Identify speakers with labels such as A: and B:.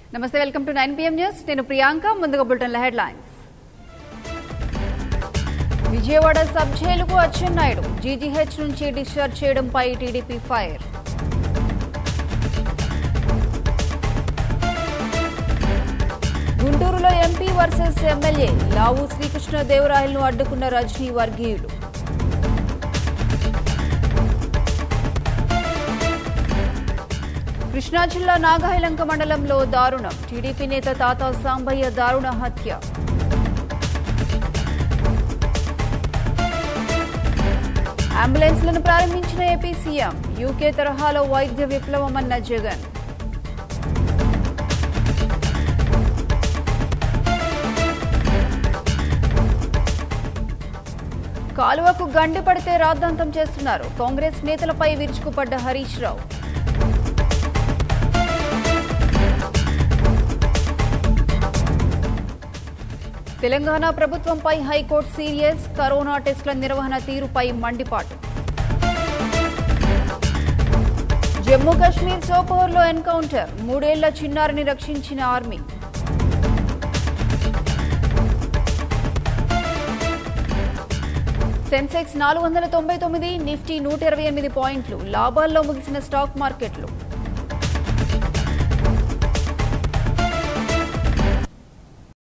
A: నమస్తే welcome to nine PM news నేను ప్రియాంక ముందుగా బులెటిన్ల హెడ్లైన్స్ విజయవాడ సబ్ జైలుకు అచ్చెన్నాయుడు జీజీహెచ్ నుంచి డిశ్చార్జ్ చేయడంపై టీడీపీ ఫైర్ గుంటూరులో ఎంపీ వర్సెస్ ఎమ్మెల్యే లావు శ్రీకృష్ణదేవరాయలను అడ్డుకున్న రజనీ వర్గీయులు కృష్ణా జిల్లా నాగాయలంక మండలంలో దారుణం టీడీపీ నేత తాత సాంబయ్య దారుణ హత్య అంబులెన్స్లను ప్రారంభించిన ఏపీ సీఎం యూకే తరహాలో వైద్య విప్లవమన్న జగన్ కాలువకు గండి పడితే రాద్ధాంతం చేస్తున్నారు కాంగ్రెస్ నేతలపై విరుచుకుపడ్డ హరీష్ రావు తెలంగాణ ప్రభుత్వంపై హైకోర్టు సీరియస్ కరోనా టెస్టుల నిర్వహణ తీరుపై మండిపాటు జమ్మూ కాశ్మీర్ సోపోర్లో ఎన్కౌంటర్ మూడేళ్ల చిన్నారిని రక్షించిన ఆర్మీ సెన్సెక్స్ నాలుగు వందల తొంభై తొమ్మిది నిఫ్టీ నూట ఇరవై ఎనిమిది పాయింట్లు లాభాల్లో ముగిసిన స్టాక్ మార్కెట్లు